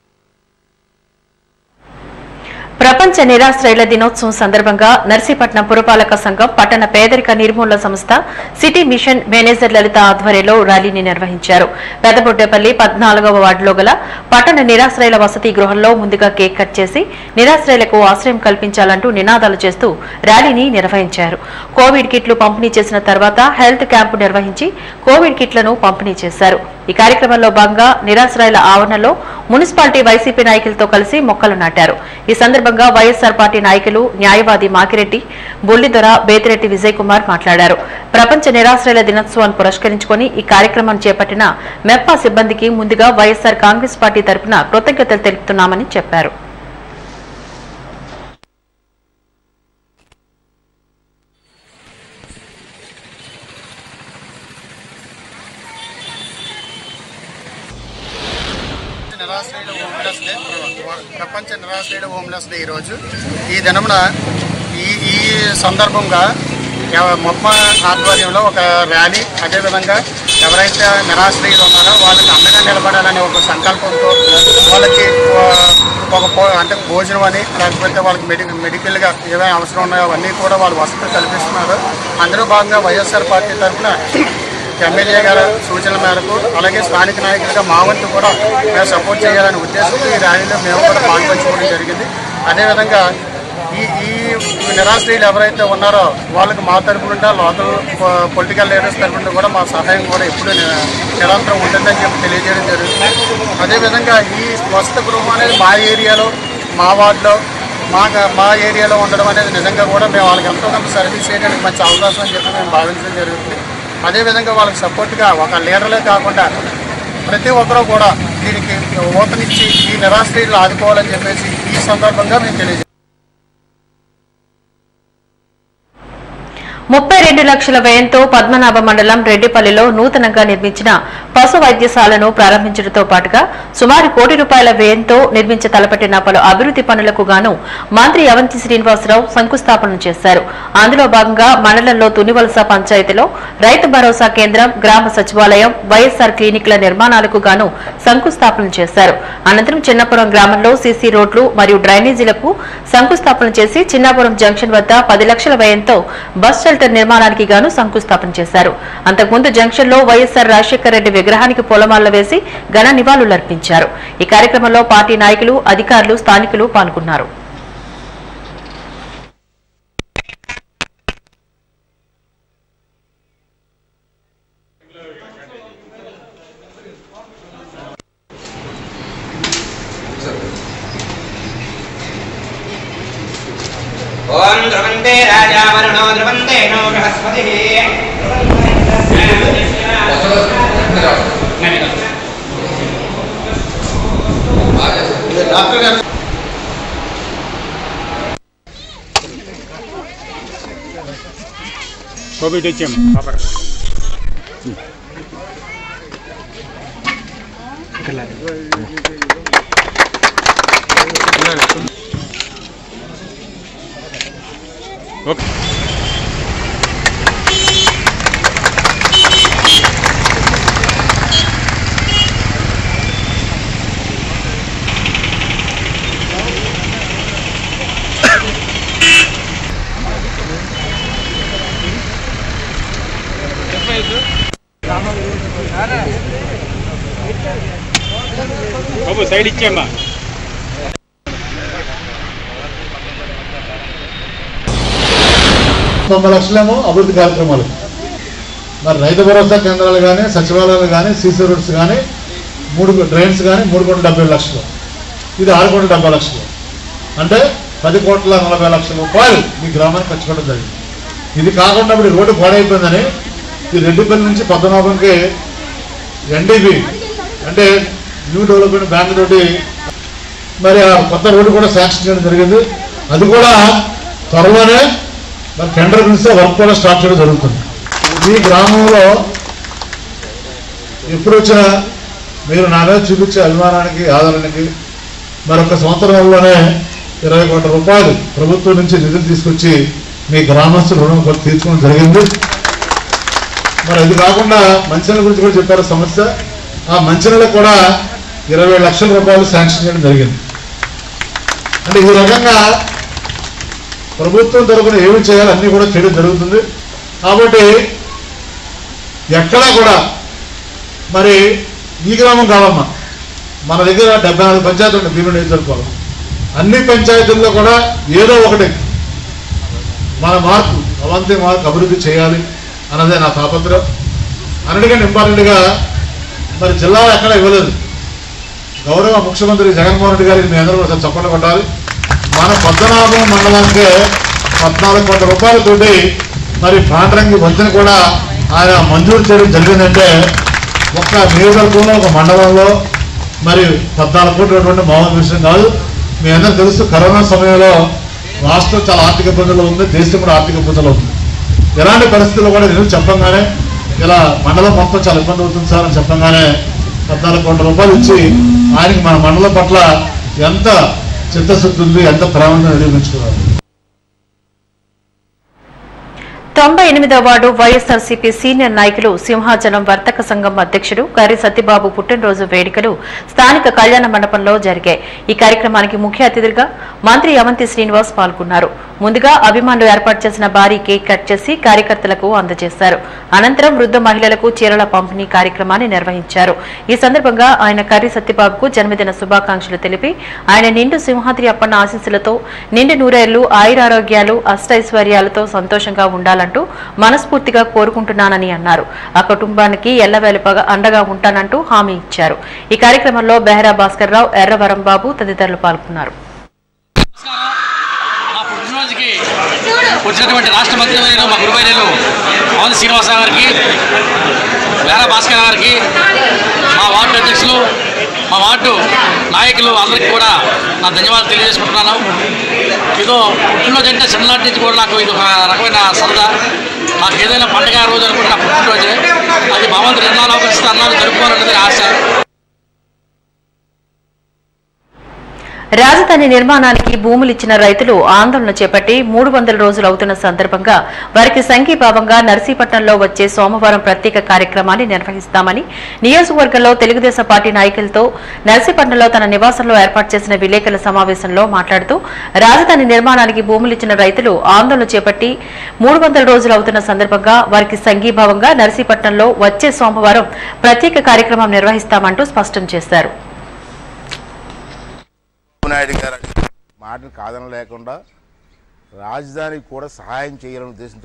ప్రపంచ నిరాశ్రయుల దినోత్సవం సందర్భంగా నర్సీపట్నం పురపాలక సంఘం పట్టణ పేదరిక నిర్మూలన సంస్థ సిటీ మిషన్ మేనేజర్ లలిత ఆధ్వర్యంలో ర్యాలీని నిర్వహించారు పెద్దబొడ్డేపల్లి పద్నాలుగవ వార్డులో గల పట్టణ నిరాశ్రయుల వసతి గృహంలో ముందుగా కేక్ కట్ చేసి నిరాశ్రయులకు ఆశ్రయం కల్పించాలంటూ నినాదాలు చేస్తూ ర్యాలీని నిర్వహించారు కోవిడ్ కిట్లు పంపిణీ చేసిన తర్వాత హెల్త్ క్యాంపు నిర్వహించి కోవిడ్ కిట్లను పంపిణీ చేశారు ఈ కార్యక్రమంలో భాగంగా నిరాశ్రయుల ఆవరణలో మున్సిపాలిటీ వైసీపీ నాయకులతో కలిసి మొక్కలు నాటారు ఈ సందర్భంగా వైఎస్సార్ పార్టీ నాయకులు న్యాయవాది మాకిరెడ్డి బొల్లిదొర బేతిరెడ్డి విజయ్ కుమార్ మాట్లాడారు ప్రపంచ నిరాశ్రయుల దినోత్సవాన్ని పురస్కరించుకుని ఈ కార్యక్రమం చేపట్టిన మెప్పా సిబ్బందికి ముందుగా వైఎస్సార్ కాంగ్రెస్ పార్టీ తరపున కృతజ్ఞతలు తెలుపుతున్నామని చెప్పారు నిరాశ్రయుల హోమ్లెస్ డే ప్రపంచ నిరాశ్రయుల హోమ్లెస్ డే ఈరోజు ఈ దినమున ఈ ఈ సందర్భంగా ఎవ- మొప్ప ఆధ్వర్యంలో ఒక ర్యాలీ అదేవిధంగా ఎవరైతే నిరాశ్రయులు ఉన్నారో వాళ్ళకి అండగా నిలబడాలనే ఒక సంకల్పంతో వాళ్ళకి ఆ, ఒక పో- అంటే భోజనం అని లేకపోతే వాళ్ళకి మెడి మెడికల్గా ఏమైనా అవసరం ఉన్నాయో అవన్నీ కూడా వాళ్ళు వసతి కల్పిస్తున్నారు అందులో భాగంగా వైఎస్ఆర్ పార్టీ తరఫున ఎమ్మెల్యే గారి సూచనల మేరకు అలాగే స్థానిక నాయకులుగా మా వంతు కూడా మేము సపోర్ట్ చేయాలనే ఉద్దేశంతో ఈ ర్యాలీలో మేము కూడా పాల్పంచుకోవడం జరిగింది అదేవిధంగా ఈ ఈ నిరాశ్రయులు ఎవరైతే ఉన్నారో వాళ్ళకి మా తరపున లోకల్ పొలిటికల్ లీడర్స్ తరపున కూడా మా సహాయం కూడా ఎప్పుడు ని- నిరంతరం ఉంటుందని చెప్పి తెలియజేయడం జరుగుతుంది అదేవిధంగా ఈ వసతి గృహం అనేది మా ఏరియాలో మా వార్డులో మా గ- మా ఏరియాలో ఉండడం అనేది నిజంగా కూడా మేము వాళ్ళకి ఎంతో కొంత సర్వీస్ చేయడానికి మంచి అవకాశం అని చెప్పి మేము భావించడం జరుగుతుంది అదేవిధంగా వాళ్ళకి సపోర్ట్గా ఒక లీడర్లే కాకుండా ప్రతి ఒక్కరూ కూడా దీనికి ఊతనిచ్చి ఈ నిరాశ్రయులు ఆదుకోవాలని చెప్పేసి ఈ సందర్భంగా మేము తెలియజేస్తాం ముప్పై రెండు లక్షల వ్యయంతో పద్మనాభ మండలం రెడ్డిపల్లిలో నూతనంగా నిర్మించిన పశు వైద్యశాలను ప్రారంభించడంతో పాటుగా సుమారు కోటి రూపాయల వ్యయంతో నిర్మించ తలపెట్టిన పలు అభివృద్ది పనులకు గాను మంత్రి అవంతి శ్రీనివాసరావు శంకుస్థాపన చేశారు అందులో భాగంగా మండలంలో తునివలస పంచాయతీలో రైతు భరోసా కేంద్రం గ్రామ సచివాలయం వైఎస్సార్ క్లినిక్ల నిర్మాణాలకు గాను శంకుస్థాపన చేశారు అనంతరం చిన్నపురం గ్రామంలో సీసీ రోడ్లు మరియు డ్రైనేజీలకు శంకుస్థాపన చేసి చిన్నాపురం జంక్షన్ వద్ద పది లక్షల వ్యయంతో బస్ షెల్టర్ నిర్మాణానికి గాను శంకుస్థాపన చేశారు అంతకుముందు జంక్షన్ లో వైఎస్సార్ రాజశేఖర రెడ్డి విగ్రహానికి పూలమాల వేసి ఘన నివాళులర్పించారు ఈ కార్యక్రమంలో పార్టీ నాయకులు అధికారులు స్థానికులు పాల్గొన్నారు ఓం ధ్రువంతే రాజా వరుణో ధ్రువంతే నో బృహస్పతి కోవిడ్ వచ్చాము ఓకే బాబు సైడ్ ఇచ్చేమ్మా తొంభై లక్షలేమో అభివృద్ధి కార్యక్రమాలు మరి రైతు భరోసా కేంద్రాలు కానీ సచివాలయాలు కానీ సీసీ రోడ్స్ కానీ మూడు డ్రైన్స్ కానీ మూడు కోట్ల డెబ్బై లక్షలు ఇది ఆరు కోట్ల డెబ్బై లక్షలు అంటే పది కోట్ల నలభై లక్షల రూపాయలు మీ గ్రామానికి ఖర్చు పెట్టడం జరిగింది ఇది కాకుండా ఇప్పుడు ఈ రోడ్డు పాడైపోయిందని ఈ రెడ్డిపల్లి నుంచి పద్మనాభంకి ఎన్డీబీ అంటే న్యూ డెవలప్మెంట్ బ్యాంక్ తోటి మరి ఆ కొత్త రోడ్డు కూడా శాంక్షన్ చేయడం జరిగింది అది కూడా త్వరలోనే మరి టెండర్ పిలిస్తే వర్క్ కూడా స్టార్ట్ చేయడం జరుగుతుంది ఈ గ్రామంలో ఎప్పుడు వచ్చినా మీరు నా మీద చూపించే అభిమానానికి ఆదరణకి మరొక సంవత్సరంలోనే ఇరవై కోట్ల రూపాయలు ప్రభుత్వం నుంచి నిధులు తీసుకొచ్చి మీ గ్రామస్తుల రుణం కూడా తీర్చుకోవడం జరిగింది మరి అది కాకుండా మంచినీళ్ళ గురించి కూడా చెప్పారు సమస్య ఆ మంచినీళ్ళకి కూడా ఇరవై లక్షల రూపాయలు శాంక్షన్ చేయడం జరిగింది అంటే ఈ రకంగా ప్రభుత్వం తరఫున ఏమి చేయాలో అన్నీ కూడా చేయడం జరుగుతుంది కాబట్టి ఎక్కడా కూడా మరి ఈ గ్రామం కాదమ్మా మన దగ్గర డెబ్బై నాలుగు పంచాయతీలు ఉన్నాయి భీముడు నియోజకవర్గంలో అన్ని పంచాయతీల్లో కూడా ఏదో ఒకటి మన మార్పు అవంతి మార్పు అభివృద్ధి చేయాలి అన్నదే నా తాపత్రం అన్నిటికంటే ఇంపార్టెంట్గా మరి జిల్లాలో ఎక్కడ ఇవ్వలేదు గౌరవ ముఖ్యమంత్రి జగన్మోహన్ రెడ్డి గారికి మీ అందరూ కూడా చప్పట్లు కొట్టాలి మన పద్మనాభం మండలానికి పద్నాలుగు కోట్ల రూపాయలతోటి మరి పాండ్రంగి వంతెన కూడా ఆయన మంజూరు చేయడం జరిగిందంటే ఒక్క నియోజకవర్గంలో ఒక మండలంలో మరి పద్నాలుగు కోట్లు ఉన్నటువంటి మామూలు విషయం కాదు మీ అందరూ తెలుసు కరోనా సమయంలో రాష్ట్రం చాలా ఆర్థిక ఇబ్బందులు ఉంది దేశం కూడా ఆర్థిక ఇబ్బందులు ఉంది ఎలాంటి పరిస్థితుల్లో కూడా నేను చెప్పంగానే ఇలా మండలం మొత్తం చాలా ఇబ్బంది అవుతుంది సార్ అని చెప్పంగానే పద్నాలుగు కోట్ల రూపాయలు ఇచ్చి ఆయనకి మన మండలం పట్ల ఎంత చిత్తశుద్ధి ఉంది ఎంత ప్రాముఖ్యత నిరూపించుకున్నారు తొంభై ఎనిమిదవ వార్డు వైఎస్ఆర్సీపీ సీనియర్ నాయకులు సింహాచలం వర్తక సంఘం అధ్యక్షుడు కర్రి సత్యబాబు పుట్టినరోజు వేడుకలు స్థానిక కళ్యాణ మండపంలో జరిగాయి ఈ కార్యక్రమానికి ముఖ్య అతిథులుగా మంత్రి అవంతి శ్రీనివాస్ పాల్గొన్నారు ముందుగా అభిమానులు ఏర్పాటు చేసిన భారీ కేక్ కట్ చేసి కార్యకర్తలకు అందజేశారు అనంతరం వృద్ధ మహిళలకు చీరల పంపిణీ కార్యక్రమాన్ని నిర్వహించారు ఈ సందర్భంగా ఆయన కర్రి సత్యబాబుకు జన్మదిన శుభాకాంక్షలు తెలిపి ఆయన నిండు సింహాద్రి అప్పన్న ఆశీస్సులతో నిండు నూరేళ్లు ఆయురారోగ్యాలు అష్టైశ్వర్యాలతో సంతోషంగా ఉండాలంటూ మనస్ఫూర్తిగా కోరుకుంటున్నానని అన్నారు ఆ కుటుంబానికి ఎల్లవేళపగా అండగా ఉంటానంటూ హామీ ఇచ్చారు ఈ కార్యక్రమంలో బెహరా భాస్కర్ రావు ఎర్రవరం బాబు తదితరులు పాల్గొన్నారు మా పుట్టినరోజుకి వచ్చినటువంటి రాష్ట్ర మంత్రివర్యులు మా గురువైనలు పవన్ శ్రీనివాసరావు గారికి వేల భాస్కర్ గారికి మా వార్డు అధ్యక్షులు మా వార్డు నాయకులు అందరికీ కూడా నా ధన్యవాదాలు తెలియజేసుకుంటున్నాను ఇదో పుట్టినరోజు అంటే చిన్ననాటి నుంచి కూడా నాకు ఇది ఒక రకమైన సరదా నాకు ఏదైనా పండగ రోజు అనుకుంటే నా పుట్టినరోజే అది భగవంతుడు ఎన్నాళ్ళు అవకాశం అన్నాళ్ళు జరుపుకోవాలన్నది ఆశ రాజధాని నిర్మాణానికి భూములు ఇచ్చిన రైతులు ఆందోళన చేపట్టి మూడు వందల రోజులు అవుతున్న సందర్భంగా వారికి సంఘీభావంగా నర్సీపట్నంలో వచ్చే సోమవారం ప్రత్యేక కార్యక్రమాన్ని నిర్వహిస్తామని నియోజకవర్గంలో తెలుగుదేశం పార్టీ నాయకులతో నర్సీపట్నంలో తన నివాసంలో ఏర్పాటు చేసిన విలేకరుల సమావేశంలో మాట్లాడుతూ రాజధాని నిర్మాణానికి భూములు ఇచ్చిన రైతులు ఆందోళన చేపట్టి మూడు వందల రోజులు అవుతున్న సందర్భంగా వారికి సంఘీభావంగా నర్సీపట్నంలో వచ్చే సోమవారం ప్రత్యేక కార్యక్రమం నిర్వహిస్తామంటూ స్పష్టం చేశారు నాయుడు గారు మాటలు కాదన లేకుండా రాజధానికి కూడా సహాయం చేయాలనే ఉద్దేశంతో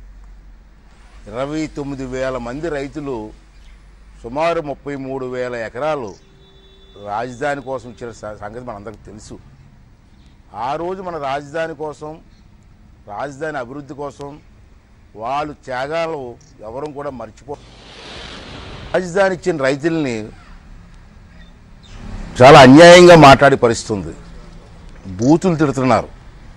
ఇరవై తొమ్మిది వేల మంది రైతులు సుమారు ముప్పై మూడు వేల ఎకరాలు రాజధాని కోసం ఇచ్చిన స- సంగతి మనందరికీ తెలుసు ఆ రోజు మన రాజధాని కోసం రాజధాని అభివృద్ధి కోసం వాళ్ళు త్యాగాలు ఎవరూ కూడా మర్చిపో రాజధాని ఇచ్చిన రైతుల్ని చాలా అన్యాయంగా మాట్లాడే పరిస్థితి ఉంది బూతులు తిడుతున్నారు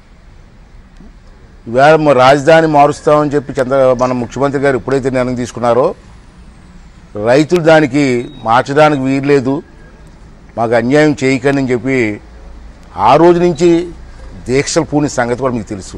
ఈవేళ మా రాజధాని మారుస్తామని చెప్పి చంద్ర మన ముఖ్యమంత్రి గారు ఎప్పుడైతే నిర్ణయం తీసుకున్నారో రైతులు దానికి మార్చడానికి వీల్లేదు మాకు అన్యాయం చేయకండి అని చెప్పి ఆ రోజు నుంచి దీక్షలు పూని సంగతి కూడా మీకు తెలుసు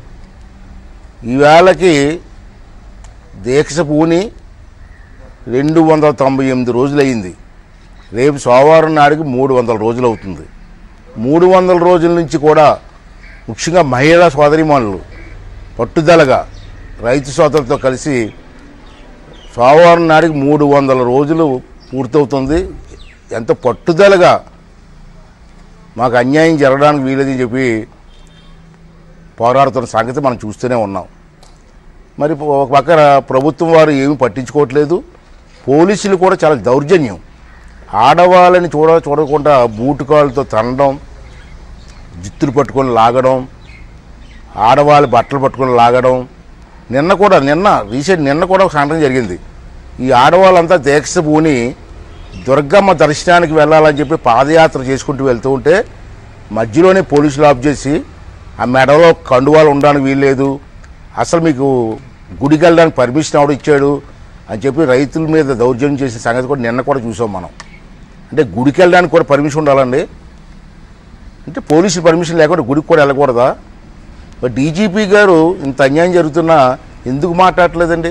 ఈవేళకి దీక్ష పూని రెండు వందల తొంభై ఎనిమిది రోజులయ్యింది రేపు సోమవారం నాడికి మూడు వందల రోజులు అవుతుంది మూడు వందల రోజుల నుంచి కూడా ముఖ్యంగా మహిళా సోదరిమణులు పట్టుదలగా రైతు సోదరులతో కలిసి సోమవారం నాడికి మూడు వందల రోజులు పూర్తవుతుంది ఎంత పట్టుదలగా మాకు అన్యాయం జరగడానికి వీలేదని చెప్పి పోరాడుతున్న సంగతి మనం చూస్తూనే ఉన్నాం మరి ఒక పక్కన ప్రభుత్వం వారు ఏమీ పట్టించుకోవట్లేదు పోలీసులు కూడా చాలా దౌర్జన్యం ఆడవాళ్ళని చూడ చూడకుండా బూటుకాళ్ళతో తనడం జిత్తులు పట్టుకొని లాగడం ఆడవాళ్ళ బట్టలు పట్టుకొని లాగడం నిన్న కూడా నిన్న రీసెంట్ నిన్న కూడా ఒక సంఘటన జరిగింది ఈ ఆడవాళ్ళంతా దీక్ష పూని దుర్గమ్మ దర్శనానికి వెళ్ళాలని చెప్పి పాదయాత్ర చేసుకుంటూ వెళ్తూ ఉంటే మధ్యలోనే పోలీసులు ఆఫ్ చేసి ఆ మెడలో కండువాలు ఉండడానికి వీల్లేదు అసలు మీకు గుడికి వెళ్ళడానికి పర్మిషన్ ఎవడు ఇచ్చాడు అని చెప్పి రైతుల మీద దౌర్జన్యం చేసిన సంగతి కూడా నిన్న కూడా చూసాం మనం అంటే గుడికి వెళ్ళడానికి కూడా పర్మిషన్ ఉండాలండి అంటే పోలీసులు పర్మిషన్ లేకుండా గుడికి కూడా వెళ్ళకూడదా మరి డీజీపీ గారు ఇంత అన్యాయం జరుగుతున్నా ఎందుకు మాట్లాడట్లేదండి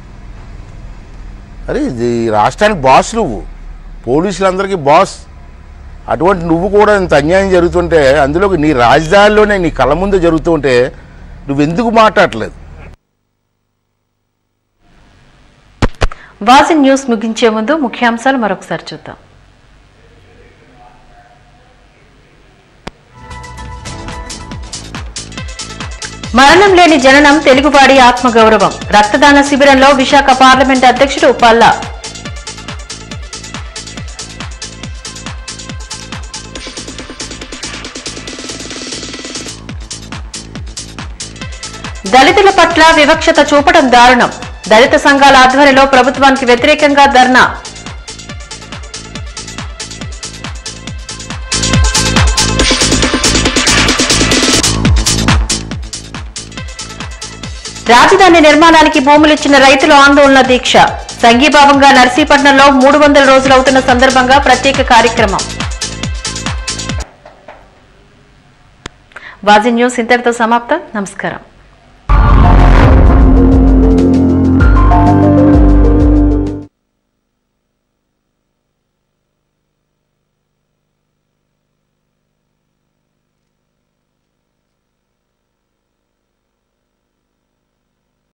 అరే ఇది రాష్ట్రానికి బాస్ నువ్వు పోలీసులందరికీ బాస్ అటువంటి నువ్వు కూడా ఇంత అన్యాయం జరుగుతుంటే అందులో నీ రాజధానిలోనే నీ కళ్ళ ముందే జరుగుతుంటే నువ్వు ఎందుకు మాట్లాడట్లేదు వాసి న్యూస్ ముగించే ముందు ముఖ్యాంశాలు మరొకసారి చూద్దాం మరణం లేని జననం తెలుగువాడి ఆత్మగౌరవం రక్తదాన శిబిరంలో విశాఖ పార్లమెంట్ అధ్యక్షుడు పల్లా దళితుల పట్ల వివక్షత చూపడం దారుణం దళిత సంఘాల ఆధ్వర్యంలో ప్రభుత్వానికి వ్యతిరేకంగా ధర్నా రాజధాని నిర్మాణానికి భూములిచ్చిన రైతుల ఆందోళన దీక్ష సంఘీభావంగా నర్సీపట్నంలో మూడు వందల రోజులవుతున్న సందర్భంగా ప్రత్యేక కార్యక్రమం వాజీ న్యూస్ ఇంతటితో సమాప్తం నమస్కారం Thank